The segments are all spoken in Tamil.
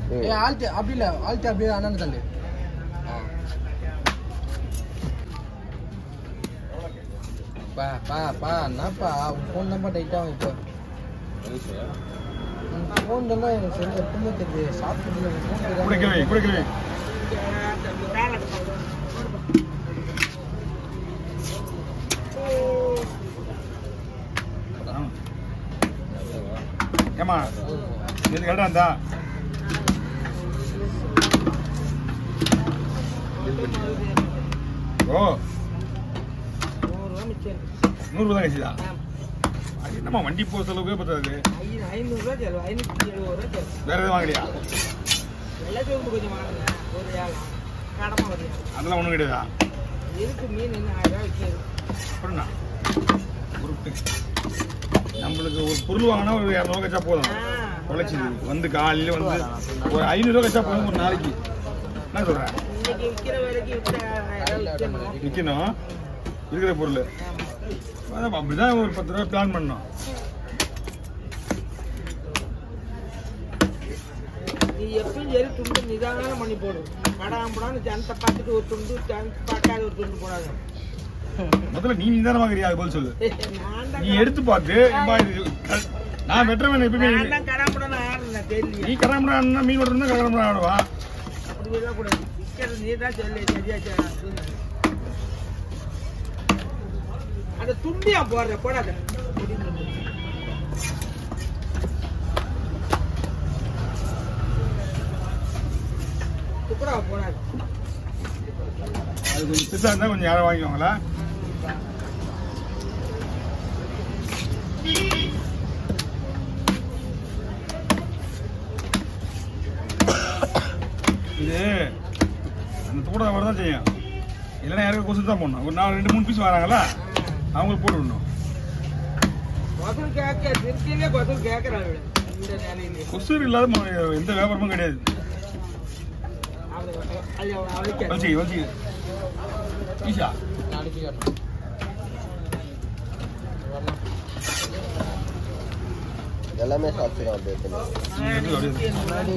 ஏ ஆழ்த்தி அப்படி இல்ல ஆழ்த்தி அப்படியே அண்ணன் தள்ளு பா பா பா என்னப்பா உன் ஃபோன் நம்பர் டைட்டாக இப்போ உன் ஃபோன் நம்பர் எனக்கு சரி எப்பவுமே தெரியுது சாப்பிட்டு ஃபோன் குடிக்கவே குடிக்கவே ஏமா இது கேட்டா இருந்தா ஓ நூறு ரூபாய் கழிச்சுதா அது என்னம்மா வண்டி போக செலவுக்கே பத்தாது ஐநூறுரூவா செலவு ஐநூற்றி எழுபது ரூபா செலவு வேற எதுவும் வாங்கலையா எல்லாத்தையும் கொஞ்சம் வாங்க ஒரு ஏழை கடமை வருது அதெல்லாம் ஒன்றும் கிடையாதா இருக்கு மீன் என்ன ஆயிரம் ரூபா விற்கிறது அப்புறம் என்ன? உருட்டு. நம்மளுக்கு ஒரு பொருள் வாங்கினா ஒரு இரநூறுவா கச்சா போதும் உழைச்சி வந்து காலையில வந்து ஒரு ஐநூறுவா கச்சா போதும் ஒரு நாளைக்கு என்ன சொல்றேன் இன்னைக்கு விற்கிற விலைக்கு விற்ற விற்கணும் விற்கணும் இருக்கிற பொருள் அதான் அப்படிதான் ஒரு பத்து ரூபா பிளான் பண்ணோம் நீ எப்பயும் சரி துண்டு நிதானம் பண்ணி போடு படம் படம் ஜனத்தை பார்த்துட்டு ஒரு துண்டு ஜனத்தை பார்க்காத ஒரு துண்டு போடாது முதல்ல நீ நிதானம் வாங்குறியா அது பதில் சொல்லு நான் தான் நீ எடுத்து பார்த்து ஏம்பா இது க- நான் வெட்டுறவன் எப்பயுமே நான் தான் கடாம்படம் நான் ஆடுறேன் தெரியல நீ கடம்படா மீன் வெட்டுறா கடம்படா ஆடுவா அப்படி சொல்லக்கூடாது விற்கிறது நீ தான் சொல்லு சரியா சரி அந்த துண்டியா போடுற போடாத துப்புரா போடாது அது கொஞ்சம் பெருசா இருந்தா கொஞ்சம் யாரும் வாங்கிக்குவாங்களா இது அந்த தூட வர தான் செய்யும் இல்லைன்னா யாருக்கும் கொசு தான் போடணும் ஒரு நாலு ரெண்டு மூணு பீஸ் வராங்களா அவங்களுக்கு போட்டு விடணும் கொசல் கேட்க திருச்சியிலே கொசல் கேட்கறாங்க இந்த நிலையிலே கொசு இல்லாத ம- எந்த வியாபாரமும் கிடையாது அவ- ஐயோ, அவளுக்கு வச்சு வச்சு ஈஷா எல்லாமே சாப்பிடுவோம் அப்படியே பண்ணி.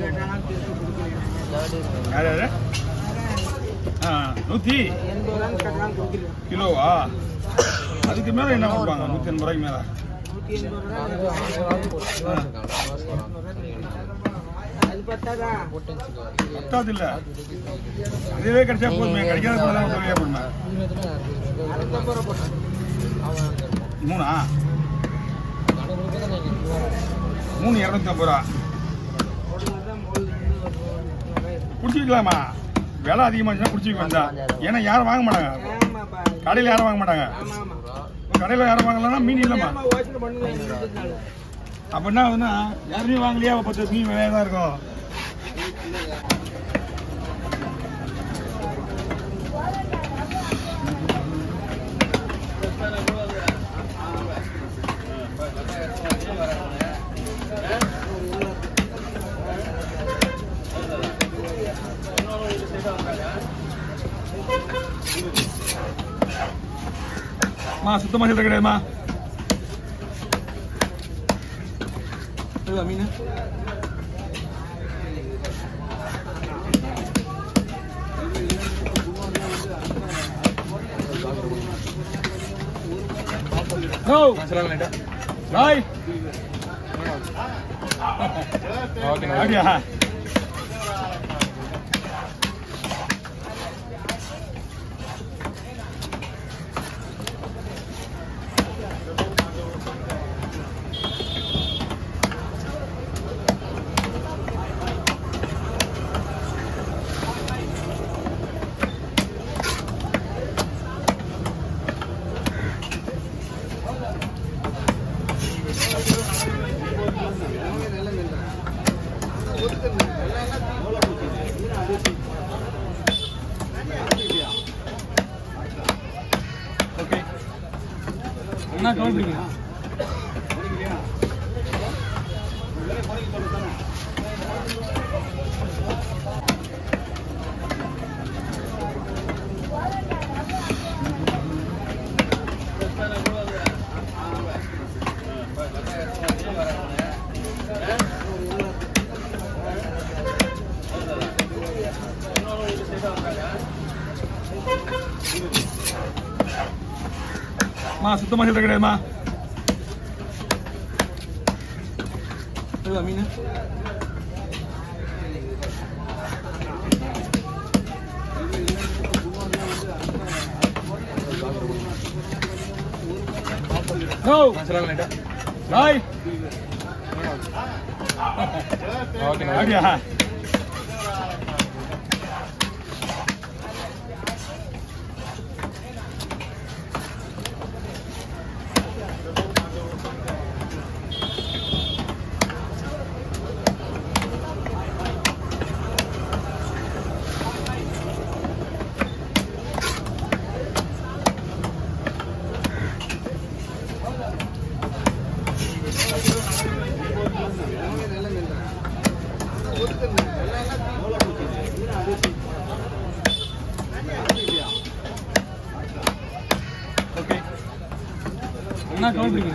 யார் யாரு ஆ நூற்றி எண்பது ரூபான்னு கட்டலாம் கொடுக்கலாம் கிலோவா அதுக்கு மேலே என்ன கொடுப்பாங்க நூற்றி எண்பது ரூபாய்க்கு மேலே நூற்றி எண்பது ரூபா அது பத்தாதா பத்தாது இல்லை இதுவே கிடைச்சா போதுமே கிடைக்காத போது தான் உதவியாக பண்ணுமே அறுபத்தொம்பது ரூபா போட்டேன் மூணா மூணு இரநூத்தி ஐம்பது ரூபா பிடிச்சி வைக்கலாமா விலை அதிகமாக இருந்துச்சுன்னா பிடிச்சி வைக்க வேண்டாம் ஏன்னா யாரும் வாங்க மாட்டாங்க ஆமாப்பா கடையில் யாரும் வாங்க மாட்டாங்க ஆமா ஆமா கடையில் யாரும் வாங்கலன்னா மீன் இல்லைம்மா ஆமா யோசனை பண்ணுங்க அப்போ என்ன ஆகுதுன்னா யாருமே வாங்கலையா அப்ப பத்து மீன் விலையாக தான் இருக்கும் மா சுத்தமாக சொல்ல கிடையாதுமா மீன் No. Bye. அப்படியா ஓகே என்ன கவுண்ட்ரிங்க மா சுத்தமா சில்லறை கிடையாதுமா இதுவா மீன் ஓ பாய் அப்படியா ஓகே என்ன கவுண்டரிங்க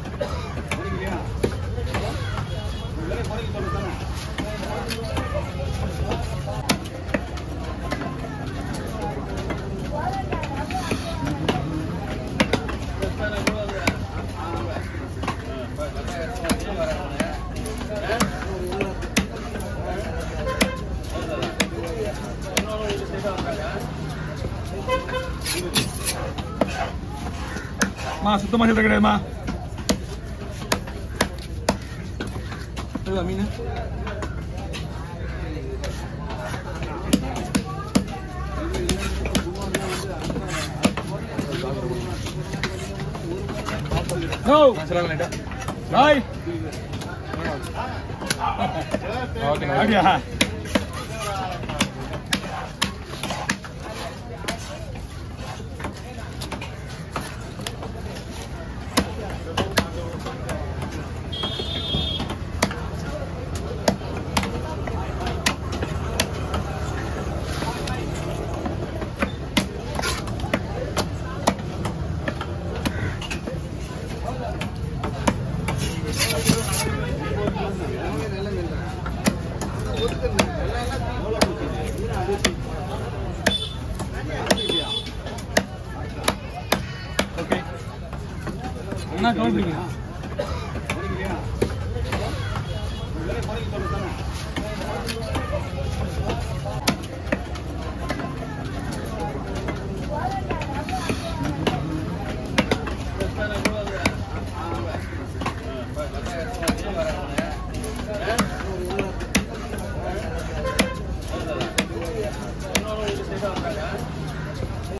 மா சுத்தமா சில்லறை கிடையாதுமா இதுவா மீன் ஓ பாய் அப்படியா ஓகே என்ன கவுண்டரிங்க